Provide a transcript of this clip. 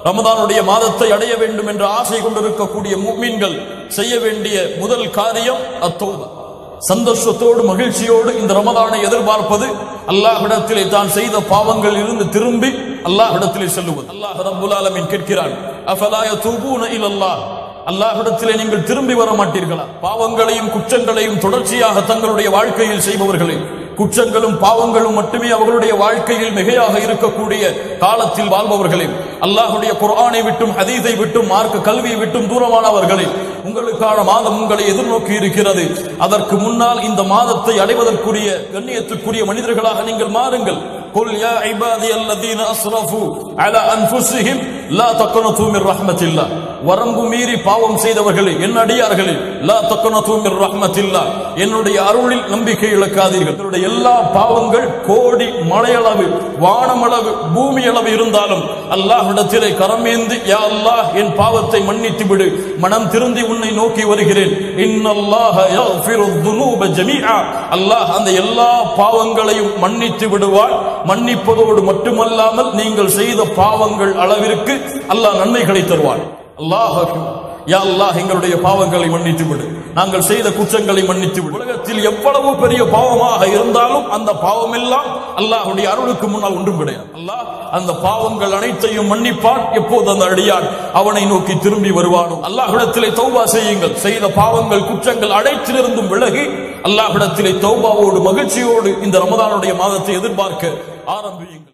ரமதானுடைய மாதத்தை அடைய வேண்டும் என்ற ஆசை கொண்டிருக்கக்கூடிய முக்மீன்கள் செய்ய வேண்டிய முதல் காரியம் அத்தௌபா சந்தோஷத்தோடு மகிழ்ச்சியோடு இந்த ரமதானை எதிர்பார்ப்பது அல்லாஹ்விடத்திலே தான் செய்த பாவங்கள் இருந்து திரும்பி அல்லாஹ்விடத்திலே செல்லுவது அல்லாஹ் ரப்புல் ஆலமீன் கேட்கிறான் அஃபலா யதூபூன இலல்லாஹ் அல்லாஹ்விடத்திலே நீங்கள் திரும்பி வர மாட்டீர்களா பாவங்களையும் குற்றங்களையும் தொடர்ச்சியாக தங்களுடைய வாழ்க்கையில் செய்பவர்களே குற்றங்களும் பாவங்களும் மட்டுமே அவர்களுடைய வாழ்க்கையில் மிகையாக இருக்கக்கூடிய காலத்தில் வாழ்பவர்களே அல்லாஹுடைய குர்ஆனை விட்டும் ஹதீஸை விட்டும் மார்க்க கல்வியை விட்டும் தூரமானவர்களே உங்களுக்கான மாதம் உங்களை எதிர்நோக்கி இருக்கிறது அதற்கு முன்னால் இந்த மாதத்தை அடைவதற்குரிய கண்ணியத்துக்குரிய மனிதர்களாக நீங்கள் மாறுங்கள் قل يا عبادي الذين اسرفوا على انفسهم لا تقنطوا من رحمه الله வரம்பு மீறி பாவம் செய்தவர்களே என் அடியார்களே லா தக்கனது மிர் ரஹ்மத்தில்லா என்னுடைய அருளில் நம்பிக்கை இழக்காதீர்கள் என்னுடைய எல்லா பாவங்கள் கோடி மலையளவு வானமளவு பூமி அளவு இருந்தாலும் அல்லாஹ்விடத்திலே கரமேந்து யா அல்லாஹ் என் பாவத்தை மன்னித்து விடு மனம் திருந்தி உன்னை நோக்கி வருகிறேன் இன்னல்லாஹ யக்ஃபிரு துனூப ஜமீஆ அல்லாஹ் அந்த எல்லா பாவங்களையும் மன்னித்து விடுவான் மன்னிப்பதோடு மட்டுமல்லாமல் நீங்கள் செய்த பாவங்கள் அளவிற்கு அல்லாஹ் நன்மைகளை தருவான் அல்லாஹ் யா அல்லாஹ் எங்களுடைய பாவங்களை மன்னித்து விடு நாங்கள் செய்த குற்றங்களை மன்னித்து விடு உலகத்தில் எவ்வளவு பெரிய பாவமாக இருந்தாலும் அந்த பாவம் எல்லாம் அல்லாஹ்வுடைய அருளுக்கு முன்னால் ஒன்றும் கிடையாது அல்லாஹ் அந்த பாவங்கள் அனைத்தையும் மன்னிப்பான் எப்போது அந்த அடியான் அவனை நோக்கி திரும்பி வருவானோ அல்லாஹ்விடத்திலே தௌபா செய்யுங்கள் செய்த பாவங்கள் குற்றங்கள் அனைத்திலிருந்தும் விலகி அல்லாஹ்விடத்திலே தௌபாவோடு மகிழ்ச்சியோடு இந்த ரமதானுடைய மாதத்தை எதிர்பார்க்க ஆரம்பியுங்கள்